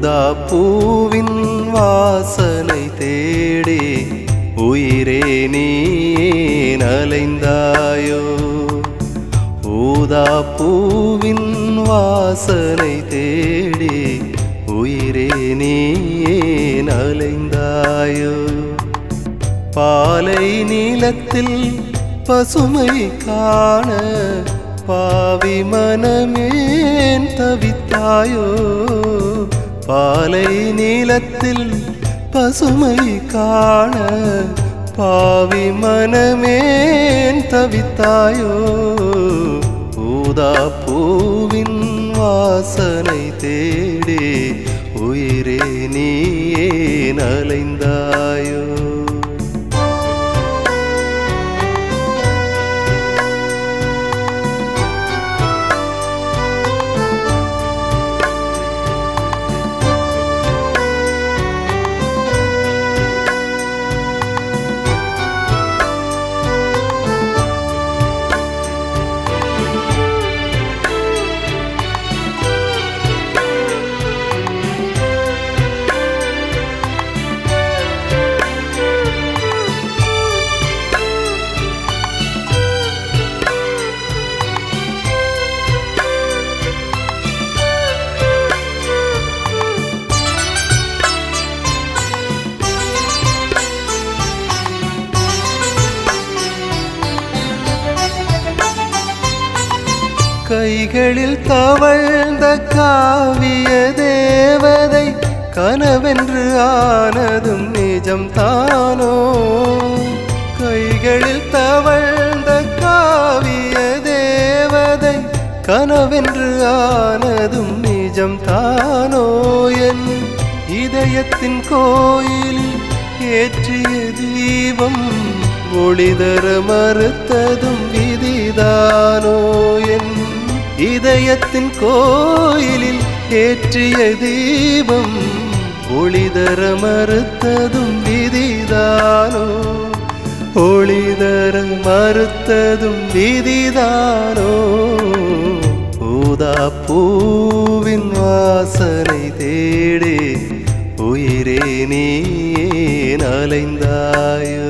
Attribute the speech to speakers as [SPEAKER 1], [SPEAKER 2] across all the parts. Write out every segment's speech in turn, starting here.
[SPEAKER 1] ஊதா பூவின் வாசனை தேடி உயிரே நீ அலைந்தாயோ ஊதா பூவின் வாசனை தேடி உயிரே நீ அலைந்தாயோ பாலை நீளத்தில் பசுமை காண பாவி மனமேன் தவித்தாயோ பாலை நீளத்தில் பசுமை காண பாவி மனமேன் தவித்தாயோ ஊதா பூவின் வாசனை தேடி உயிரே நீ ஏன் அலைந்தாயோ கைகளில் தவழ்ந்த காவிய தேவதை கனவென்று ஆனதும் நிஜம் தானோ கைகளில் தவழ்ந்த காவிய தேவதை கனவென்று ஆனதும் நிஜம் தானோ என் இதயத்தின் கோயில் ஏற்றிய தீபம் ஒளிதர மறுத்ததும் விதிதானோ என் இதயத்தின் கோயிலில் ஏற்றிய தீபம் ஒளிதர மறுத்ததும் விதிதானோ ஒளிதர மறுத்ததும் விதிதானோ ஊதா பூவின் வாசனை தேடி உயிரே நீ ஏன் அலைந்தாயோ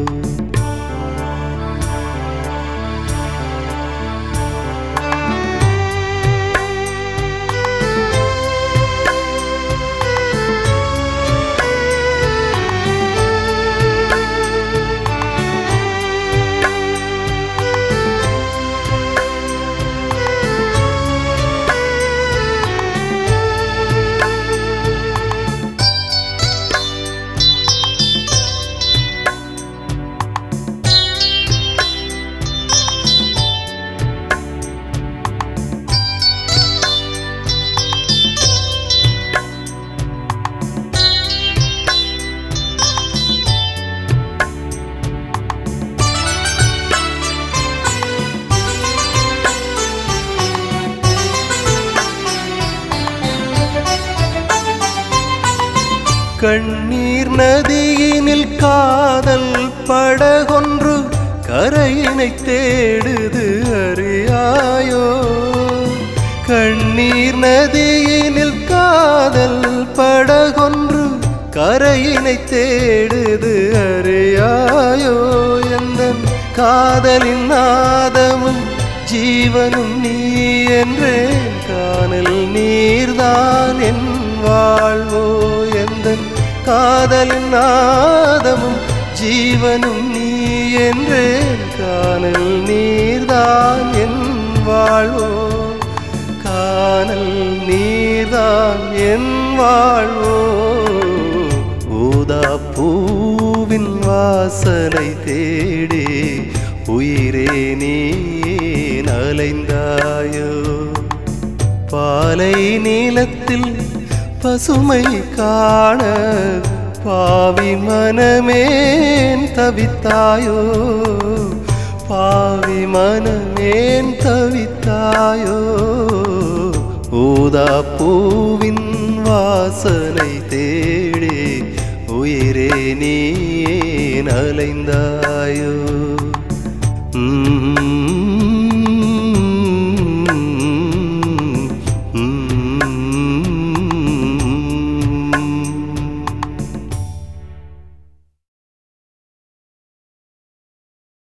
[SPEAKER 1] கண்ணீர் நதியினில் காதல் படகொன்று கரையினை தேடுது அறியாயோ கண்ணீர் நதியினில் காதல் படகொன்று கரையினை தேடுது அறியாயோ எந்த காதலின் நாதமும் ஜீவனும் நீ என்றேன் காணல் நீர்தான் என் வாழ்வோ எந்த காதலின் நாதமும் ஜீவனும் நீ என்றேன் காணல் நீர்தான் என் வாழ்வோ காணல் நீர்தான் என் வாழ்வோ ஊதா பூவின் வாசனை தேடி உயிரே நீ ஏன் அலைந்தாயோ பாலை நீளத்தில் பசுமை காண பாவி மனமேன் தவித்தாயோ பாவி மனமேன் தவித்தாயோ ஊதா பூவின் வாசனை தேடி உயிரே நீ ஏன் அலைந்தாயோ